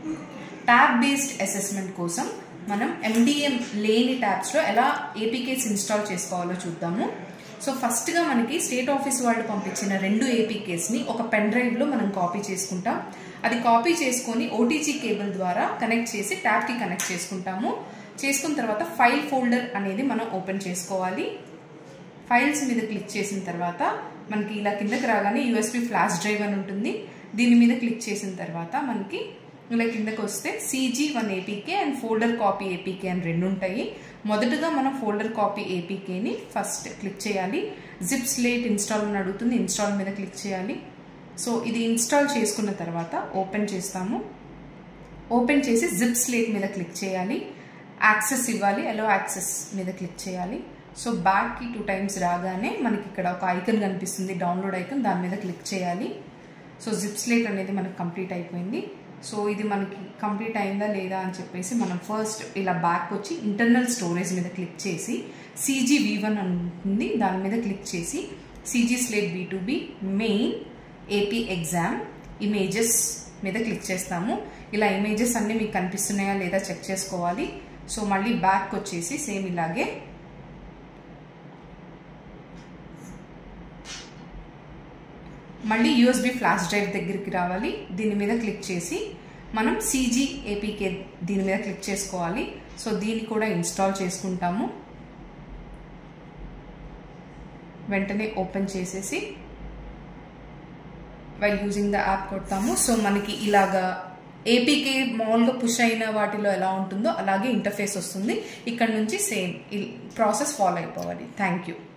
tab based assessment కోసం మనం MDM లేని ట్యాబ్స్లో ఎలా ఏపీకేస్ ఇన్స్టాల్ చేసుకోవాలో చూద్దాము సో ఫస్ట్గా మనకి స్టేట్ ఆఫీస్ వాళ్ళు పంపించిన రెండు ఏపీకేస్ని ఒక పెన్ డ్రైవ్లో మనం కాపీ చేసుకుంటాం అది కాపీ చేసుకొని ఓటీజీ కేబుల్ ద్వారా కనెక్ట్ చేసి ట్యాబ్కి కనెక్ట్ చేసుకుంటాము చేసుకున్న తర్వాత ఫైల్ ఫోల్డర్ అనేది మనం ఓపెన్ చేసుకోవాలి ఫైల్స్ మీద క్లిక్ చేసిన తర్వాత మనకి ఇలా కిందకి రాగానే యూఎస్బి ఫ్లాష్ డ్రైవ్ అని ఉంటుంది దీని మీద క్లిక్ చేసిన తర్వాత మనకి ఇలా కిందకి వస్తే CG one APK and folder copy APK అని రెండు ఉంటాయి మొదటగా మనం ఫోల్డర్ కాపీ ఏపీకేని ఫస్ట్ క్లిక్ చేయాలి జిప్ స్లేట్ ఇన్స్టాల్ అని అడుగుతుంది ఇన్స్టాల్ మీద క్లిక్ చేయాలి సో ఇది ఇన్స్టాల్ చేసుకున్న తర్వాత ఓపెన్ చేస్తాము ఓపెన్ చేసి జిప్ స్లేట్ మీద క్లిక్ చేయాలి యాక్సెస్ ఇవ్వాలి ఎలో యాక్సెస్ మీద క్లిక్ చేయాలి సో బ్యాక్కి టూ టైమ్స్ రాగానే మనకి ఇక్కడ ఒక ఐకన్ కనిపిస్తుంది డౌన్లోడ్ ఐకన్ దాని మీద క్లిక్ చేయాలి సో జిప్ స్లేట్ అనేది మనకు కంప్లీట్ అయిపోయింది సో ఇది మనకి కంప్లీట్ అయిందా లేదా అని చెప్పేసి మనం ఫస్ట్ ఇలా బ్యాక్ వచ్చి ఇంటర్నల్ స్టోరేజ్ మీద క్లిక్ చేసి సీజీ వి వన్ అని ఉంటుంది దాని మీద క్లిక్ చేసి CG slate B to B main AP exam images మీద క్లిక్ చేస్తాము ఇలా ఇమేజెస్ అన్నీ మీకు కనిపిస్తున్నాయా లేదా చెక్ చేసుకోవాలి సో మళ్ళీ బ్యాక్ వచ్చేసి సేమ్ ఇలాగే మళ్ళీ యూఎస్బి ఫ్లాష్ డ్రైవ్ దగ్గరికి రావాలి దీని మీద క్లిక్ చేసి మనం సీజీ ఏపీకే దీని మీద క్లిక్ చేసుకోవాలి సో దీన్ని కూడా ఇన్స్టాల్ చేసుకుంటాము వెంటనే ఓపెన్ చేసేసి వైల్ యూజింగ్ ద యాప్ కొడతాము సో మనకి ఇలాగా ఏపీకే మామూలుగా పుష్ అయిన వాటిలో ఎలా ఉంటుందో అలాగే ఇంటర్ఫేస్ వస్తుంది ఇక్కడ నుంచి సేమ్ ప్రాసెస్ ఫాలో అయిపోవాలి థ్యాంక్ యూ